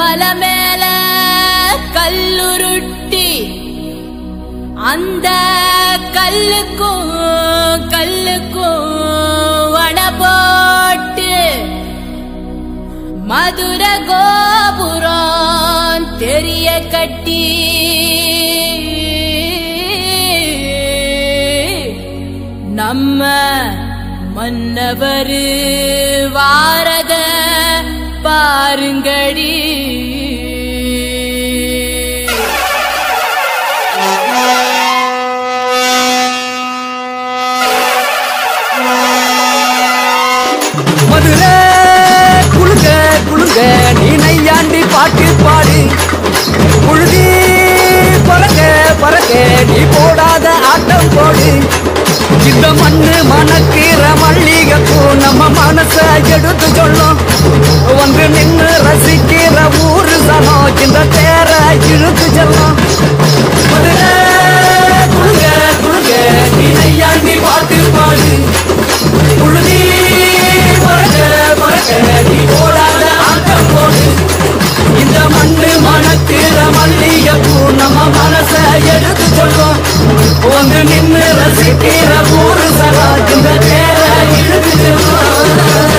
மலை மேல கல்லுருட்டி அந்த கல்லுக்கும் கல்லுக்கும் வட போட்டு மதுர கோபுரம் தெரிய கட்டி நம்ம மன்னவர் வாரத பாருங்கடி மதுரை குழுங்க குழுங்க நீ நையாண்டி பாட்டு பாடு புழுதி பறக்க பறக்க நீ போடாத ஆட்டம் போடு இந்த மண்ணு மணக்கிற மல்லிகைப்பூ நம்ம மனச எடுத்து சொல்லும் வந்து நின்னு ரசிக்கிற ஊரு சனம் இந்த தேர இழுத்து செல்லும் மதுரை குழுங்க குழுங்க நீ நையாண்டி பாட்டு பாடு புழுதி பறக்க பறக்க நீ போடாத ஆட்டம் போடு இந்த மண்ணு மணக்கிற மல்லிகைப்பூ நம்ம மனச எடுத்து சொல்லும் வந்து நின்று ரசிக்கிற ஊரு சரா இந்த பேர இழுத்து செல்லும்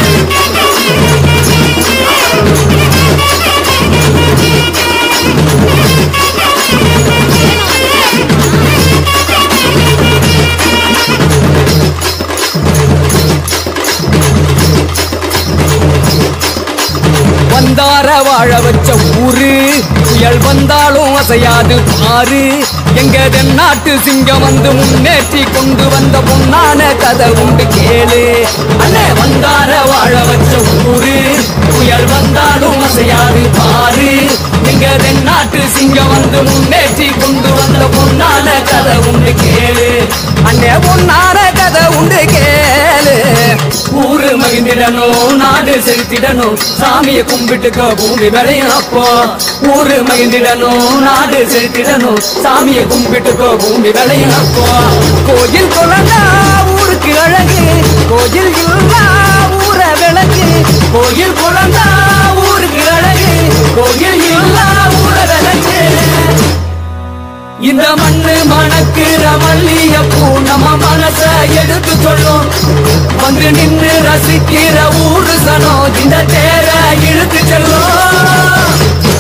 வந்தார வாழ வச்ச ஊரு புயல் வந்தாலும் அசையாது பாரு எங்க தென்னாட்டு சிங்கம் வந்து முன்னேற்றி கொண்டு வந்த பொன்னான கதை உண்டு கேளு அண்ணே வந்தார வாழ வச்ச ஊரு புயல் வந்தாலும் அசையாது பாரு எங்க தென்னாட்டு சிங்கம் வந்து முன்னேற்றி கொண்டு வந்த பொன்னான கதை உண்டு கேளு அண்ணே பொன்னான கதை உண்டு கேளு ஊரு மகிழ்ந்திடணும் நாடு செலுத்திடணும் சாமிய கும்பிட்டுக்க பூமி விளையும் அப்போ ஊரு மகிழ்ந்திடணும் நாடு செலுத்திடணும் சாமிய கும்பிட்டுக்க பூமி விளையும் அப்போ கோயில் குழந்தா ஊருக்கு அழகு கோயில் இல்லா ஊர விளக்கு கோயில் குழந்தா ஊருக்கு அழகு கோயில் இல்லா ஊர விளக்கு இந்த மண்ணு மணக்கிற மல்லிகைப்பூ நம்ம மனச எடுத்து சொல்லும் வந்து நின்று ரசிக்கிற ஊரு சனம் இந்த தேர இழுத்து செல்லும்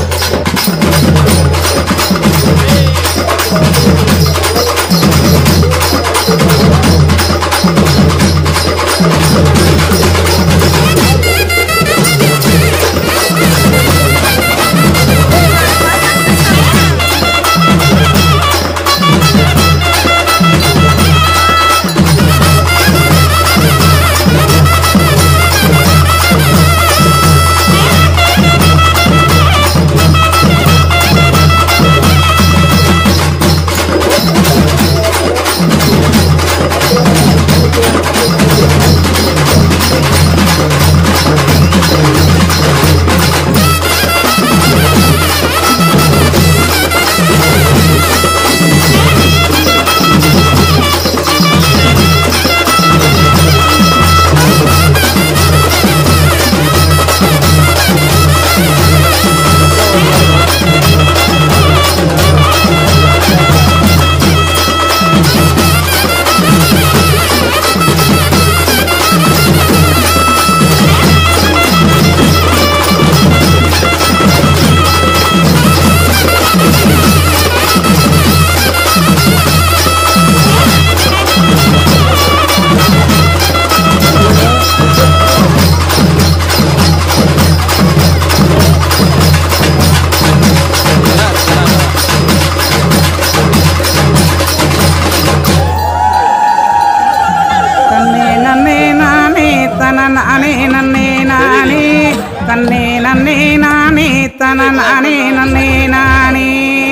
தன்னே நன்னே நானே தன நானே நன்னே நானே தன்னே நன்னே நானே தன நானே நன்னே நானே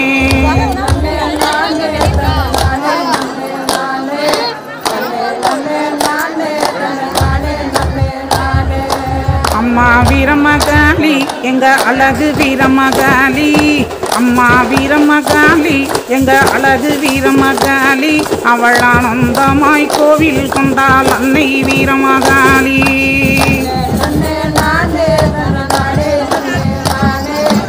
அம்மா வீரமகாளி எங்க அழகு வீரமகாளி அம்மா வீரமகாளி எங்க அழகு வீரமகாளி அவள் ஆனந்தமாய் கோவில் கொண்டாள் அன்னை வீரமகாளி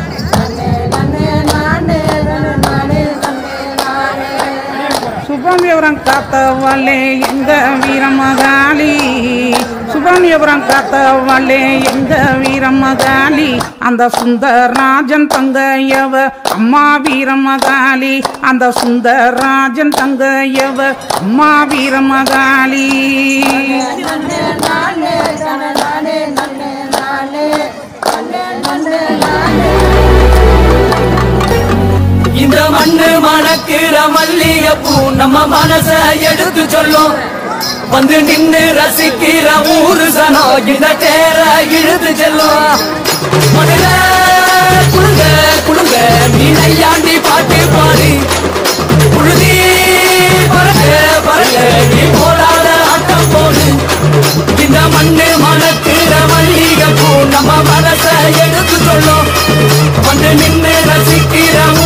சுப்பிரமணியபுரம் காத்தவளே எங்க வீரமகாளி சுப்பிரமணியபுரம் காத்தவளே எங்க வீரமகாளி அந்த சுந்தரராஜன் தங்கையவ அம்மா வீரமகாளி அந்த சுந்தரராஜன் தங்கையவ அம்மா வீரமகாளி இந்த மண்ணு மணக்கிற மல்லிகைப்பூ நம்ம மனச எடுத்து சொல்லும் வந்து நின்னு ரசிக்கிற ஊரு சனம் இந்த தேர இழுத்து செல்லும் மதுர குழுங்க குழுங்க நீ நையாண்டி பாட்டு பாடு புழுதி பறக்க பறக்க நீ போராட ஆட்டம் போடு இந்த மண்ணு மணக்கிற மல்லிகைப்பூ நம்ம மனச எடுத்து சொல்லும் வந்து நின்னு ரசிக்கிற